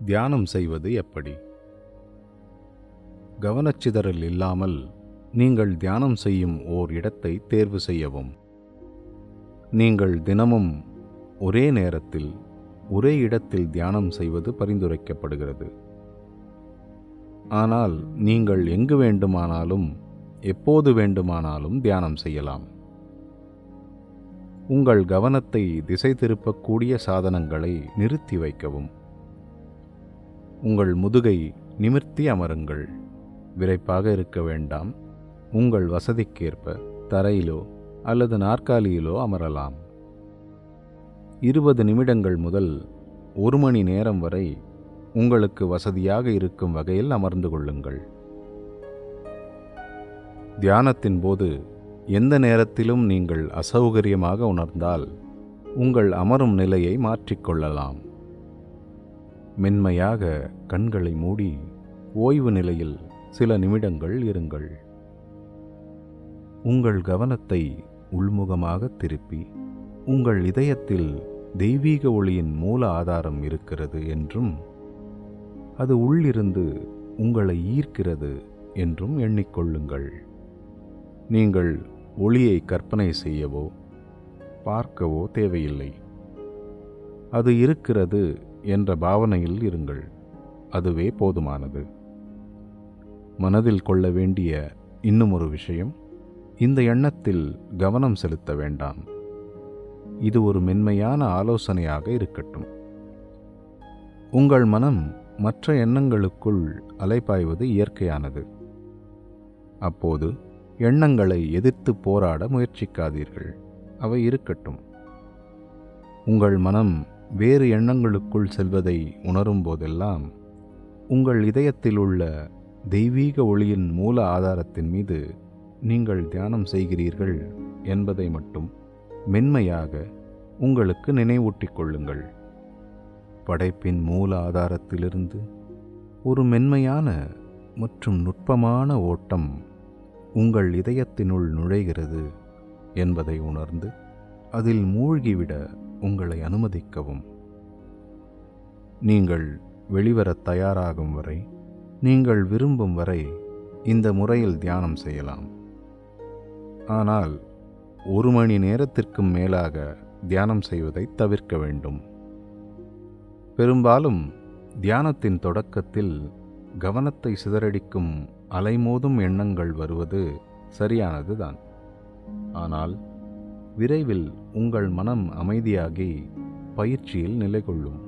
தியானம் செய்வது எப்படி கவனச்சிதறல் இல்லாமல் நீங்கள் தியானம் செய்யும் ஓர் இடத்தை தேர்வு செய்யவும் நீங்கள் தினமும் ஒரே நேரத்தில் ஒரே இடத்தில் தியானம் செய்வது பரிந்துரைக்கப்படுகிறது ஆனால் நீங்கள் எங்கு வேண்டுமானாலும் எப்போது வேண்டுமானாலும் தியானம் செய்யலாம் உங்கள் கவனத்தை திசை திருப்பக்கூடிய சாதனங்களை நிறுத்தி வைக்கவும் உங்கள் முதுகை நிமிர்த்தி அமருங்கள் விரைப்பாக இருக்க வேண்டாம் உங்கள் வசதிக்கேற்ப தரையிலோ அல்லது நாற்காலியிலோ அமரலாம் இருபது நிமிடங்கள் முதல் ஒரு மணி நேரம் வரை உங்களுக்கு வசதியாக இருக்கும் வகையில் அமர்ந்து கொள்ளுங்கள் தியானத்தின் போது எந்த நேரத்திலும் நீங்கள் அசௌகரியமாக உணர்ந்தால் உங்கள் அமரும் நிலையை மாற்றிக்கொள்ளலாம் மென்மையாக கண்களை மூடி ஓய்வு நிலையில் சில நிமிடங்கள் இருங்கள் உங்கள் கவனத்தை உள்முகமாக திருப்பி உங்கள் இதயத்தில் தெய்வீக ஒளியின் மூல ஆதாரம் இருக்கிறது என்றும் அது உள்ளிருந்து உங்களை ஈர்க்கிறது என்றும் எண்ணிக்கொள்ளுங்கள் நீங்கள் ஒளியை கற்பனை செய்யவோ பார்க்கவோ தேவையில்லை அது இருக்கிறது என்ற பாவனையில் இருங்கள் அதுவே போதுமானது மனதில் கொள்ள வேண்டிய இன்னும் ஒரு விஷயம் இந்த எண்ணத்தில் கவனம் செலுத்த வேண்டாம் இது ஒரு மென்மையான ஆலோசனையாக இருக்கட்டும் உங்கள் மனம் மற்ற எண்ணங்களுக்குள் அலைபாய்வது இயற்கையானது அப்போது எண்ணங்களை எதிர்த்து போராட முயற்சிக்காதீர்கள் அவை இருக்கட்டும் உங்கள் மனம் வேறு எண்ணங்களுக்குள் செல்வதை உணரும் போதெல்லாம் உங்கள் இதயத்தில் உள்ள தெய்வீக ஒளியின் மூல ஆதாரத்தின் மீது நீங்கள் தியானம் செய்கிறீர்கள் என்பதை மட்டும் மென்மையாக உங்களுக்கு நினைவூட்டிக் கொள்ளுங்கள் படைப்பின் மூல ஆதாரத்திலிருந்து ஒரு மென்மையான மற்றும் நுட்பமான ஓட்டம் உங்கள் இதயத்தினுள் நுழைகிறது என்பதை உணர்ந்து அதில் மூழ்கிவிட உங்களை அனுமதிக்கவும் நீங்கள் வெளிவரத் தயாராகும் வரை நீங்கள் விரும்பும் வரை இந்த முறையில் தியானம் செய்யலாம் ஆனால் ஒரு மணி நேரத்திற்கும் மேலாக தியானம் செய்வதை தவிர்க்க வேண்டும் பெரும்பாலும் தியானத்தின் தொடக்கத்தில் கவனத்தை சிதறடிக்கும் அலைமோதும் எண்ணங்கள் வருவது சரியானதுதான் ஆனால் விரைவில் உங்கள் மனம் அமைதியாகி பயிற்சியில் நிலை கொள்ளும்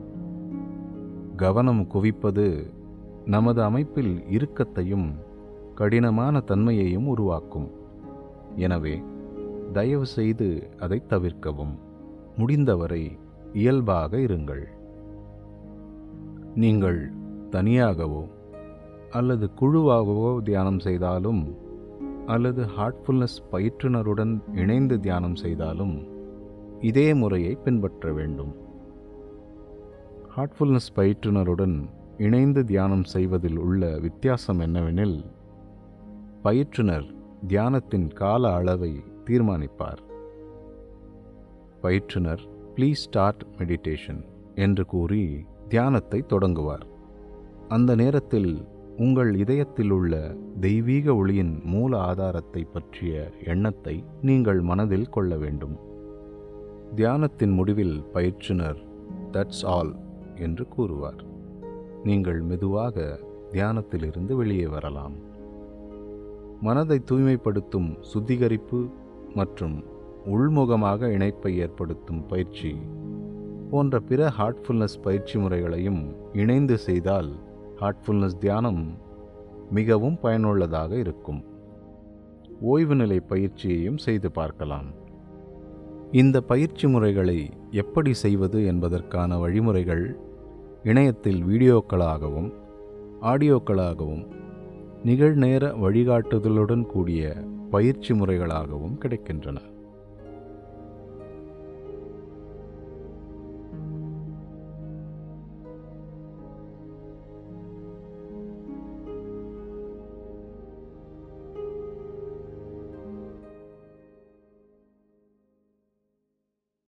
கவனம் குவிப்பது நமது அமைப்பில் இறுக்கத்தையும் கடினமான தன்மையையும் உருவாக்கும் எனவே தயவு செய்து அதை தவிர்க்கவும் முடிந்தவரை இயல்பாக இருங்கள் நீங்கள் தனியாகவோ அல்லது குழுவாகவோ தியானம் செய்தாலும் அல்லது ஹார்ட்ஃபுல்னஸ் பயிற்றுனருடன் இணைந்து தியானம் செய்தாலும் இதே முறையை பின்பற்ற வேண்டும் ஹார்ட்ஃபுல்னஸ் பயிற்றுனருடன் இணைந்து தியானம் செய்வதில் உள்ள வித்தியாசம் என்னவெனில் பயிற்றுனர் தியானத்தின் கால அளவை தீர்மானிப்பார் பயிற்றுனர் ப்ளீஸ் ஸ்டார்ட் மெடிடேஷன் என்று கூறி தியானத்தை தொடங்குவார் அந்த நேரத்தில் உங்கள் இதயத்தில் உள்ள தெய்வீக ஒளியின் மூல ஆதாரத்தை பற்றிய எண்ணத்தை நீங்கள் மனதில் கொள்ள வேண்டும் தியானத்தின் முடிவில் பயிற்றுனர் தட்ஸ் ஆல் என்று கூறுவார் நீங்கள் மெதுவாக தியானத்திலிருந்து வெளியே வரலாம் மனதை தூய்மைப்படுத்தும் சுத்திகரிப்பு மற்றும் உள்முகமாக இணைப்பை ஏற்படுத்தும் பயிற்சி போன்ற பிற ஹார்ட்ஃபுல்னஸ் பயிற்சி முறைகளையும் இணைந்து செய்தால் ஹார்ட்ஃபுல்னஸ் தியானம் மிகவும் பயனுள்ளதாக இருக்கும் ஓய்வு நிலை பயிற்சியையும் செய்து பார்க்கலாம் இந்த பயிற்சி முறைகளை எப்படி செய்வது என்பதற்கான வழிமுறைகள் இணையத்தில் வீடியோக்களாகவும் ஆடியோக்களாகவும் நிகழ்நேர வழிகாட்டுதலுடன் கூடிய பயிற்சி முறைகளாகவும் கிடைக்கின்றன